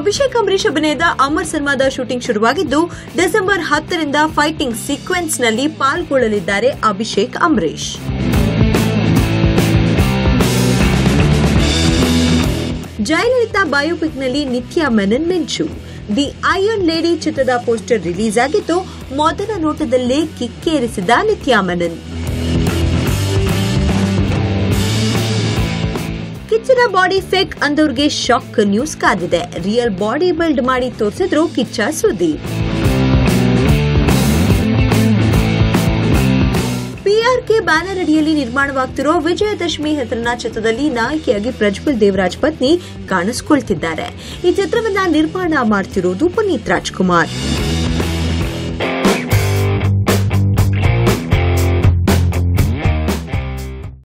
ಅಭಿಷೇಕ್ ಅಂಬರೀಷ್ ಅಭಿನಯದ ಅಮರ್ ಸಿನಿಮಾದ ಶೂಟಿಂಗ್ ಶುರುವಾಗಿದ್ದು ಡಿಸೆಂಬರ್ ಹತ್ತರಿಂದ ಫೈಟಿಂಗ್ ಸೀಕ್ವೆನ್ಸ್ನಲ್ಲಿ ಪಾಲ್ಗೊಳ್ಳಲಿದ್ದಾರೆ ಅಭಿಷೇಕ್ ಅಂಬರೀಷ್ ಜಯಲಲಿತಾ ಬಯೋಪಿಕ್ನಲ್ಲಿ ನಿತ್ಯಾ ಮೆನನ್ ಮಿಂಚು ದಿ ಐರನ್ ಲೇಡಿ ಚಿತ್ರದ ಪೋಸ್ಟರ್ ರಿಲೀಸ್ ಆಗಿದ್ದು ಮೊದಲ ನೋಟದಲ್ಲೇ ಕಿಕ್ಕೇರಿಸಿದ ನಿತ್ಯಾ ಮೆನನ್ ಕಿಚ್ಚನ ಬಾಡಿ ಫೇಕ್ ಅಂದವ್ರಿಗೆ ಶಾಕ್ ನ್ಯೂಸ್ ಕಾದಿದೆ ರಿಯಲ್ ಬಾಡಿ ಬಿಲ್ಡ್ ಮಾಡಿ ತೋರಿಸಿದ್ರು ಕಿಚ್ಚ ಸುದೀಪ್ ಪಿಆರ್ಕೆ ಬ್ಯಾನರ್ ಅಡಿಯಲ್ಲಿ ನಿರ್ಮಾಣವಾಗ್ತಿರೋ ವಿಜಯದಶಮಿ ಹೆಸರಿನ ಚಿತ್ರದಲ್ಲಿ ನಾಯಕಿಯಾಗಿ ಪ್ರಜ್ವಲ್ ದೇವರಾಜ್ ಪತ್ನಿ ಕಾಣಿಸ್ಕೊಳ್ತಿದ್ದಾರೆ ಈ ಚಿತ್ರವನ್ನ ನಿರ್ಮಾಣ ಮಾಡ್ತಿರೋದು ಪುನೀತ್ ರಾಜ್ಕುಮಾರ್